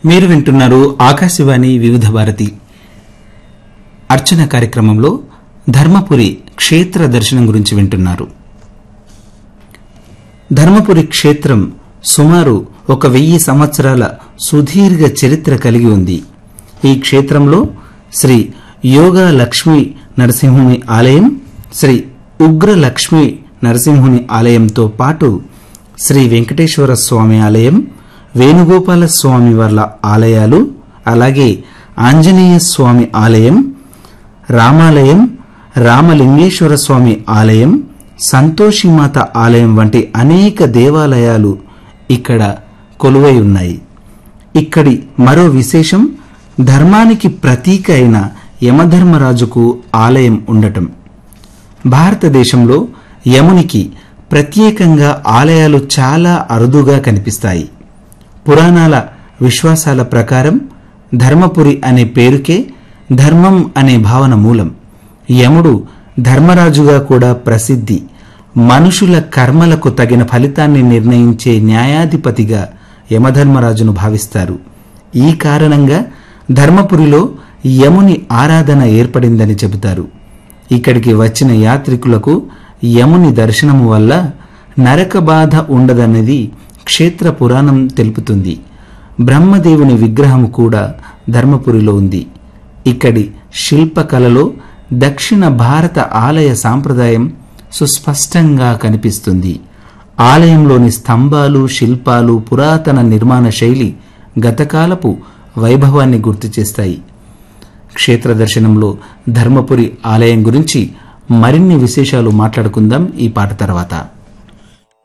మీరు వింటున్నారు ఆకాశవాణి వివిధ భారతి అర్చన కార్యక్రమంలో ధర్మపురి క్షేత్ర దర్శనం గురించి వింటున్నారు ధర్మపురి క్షేత్రం సుమారు ఒక వెయ్యి సంవత్సరాల సుదీర్ఘ చరిత్ర కలిగి ఉంది ఈ క్షేత్రంలో శ్రీ యోగా లక్ష్మీ నరసింహుని ఆలయం శ్రీ ఉగ్ర లక్ష్మీ నరసింహుని ఆలయంతో పాటు శ్రీ వెంకటేశ్వర స్వామి ఆలయం వేణుగోపాల స్వామి వాళ్ళ ఆలయాలు అలాగే ఆంజనేయ స్వామి ఆలయం రామాలయం రామలింగేశ్వర స్వామి ఆలయం సంతోషిమాత ఆలయం వంటి అనేక దేవాలయాలు ఇక్కడ కొలువై ఉన్నాయి ఇక్కడి మరో విశేషం ధర్మానికి ప్రతీక అయిన యమధర్మరాజుకు ఆలయం ఉండటం భారతదేశంలో యమునికి ప్రత్యేకంగా ఆలయాలు చాలా అరుదుగా కనిపిస్తాయి పురాణాల విశ్వాసాల ప్రకారం ధర్మపురి అనే పేరుకే ధర్మం అనే భావన మూలం యముడు ధర్మరాజుగా కూడా ప్రసిద్ధి మనుషుల కర్మలకు తగిన ఫలితాన్ని నిర్ణయించే న్యాయాధిపతిగా యమధర్మరాజును భావిస్తారు ఈ కారణంగా ధర్మపురిలో యముని ఆరాధన ఏర్పడిందని చెబుతారు ఇక్కడికి వచ్చిన యాత్రికులకు యముని దర్శనము వల్ల నరక బాధ ఉండదన్నది క్షేత్ర పురాణం తెలుపుతుంది బ్రహ్మదేవుని విగ్రహం కూడా ధర్మపురిలో ఉంది ఇక్కడి శిల్పకళలో దక్షిణ భారత ఆలయ సాంప్రదాయం సుస్పష్టంగా కనిపిస్తుంది ఆలయంలోని స్తంభాలు శిల్పాలు పురాతన నిర్మాణ శైలి గతకాలపు వైభవాన్ని గుర్తు చేస్తాయి క్షేత్ర దర్శనంలో ధర్మపురి ఆలయం గురించి మరిన్ని విశేషాలు మాట్లాడుకుందాం ఈ పాట తర్వాత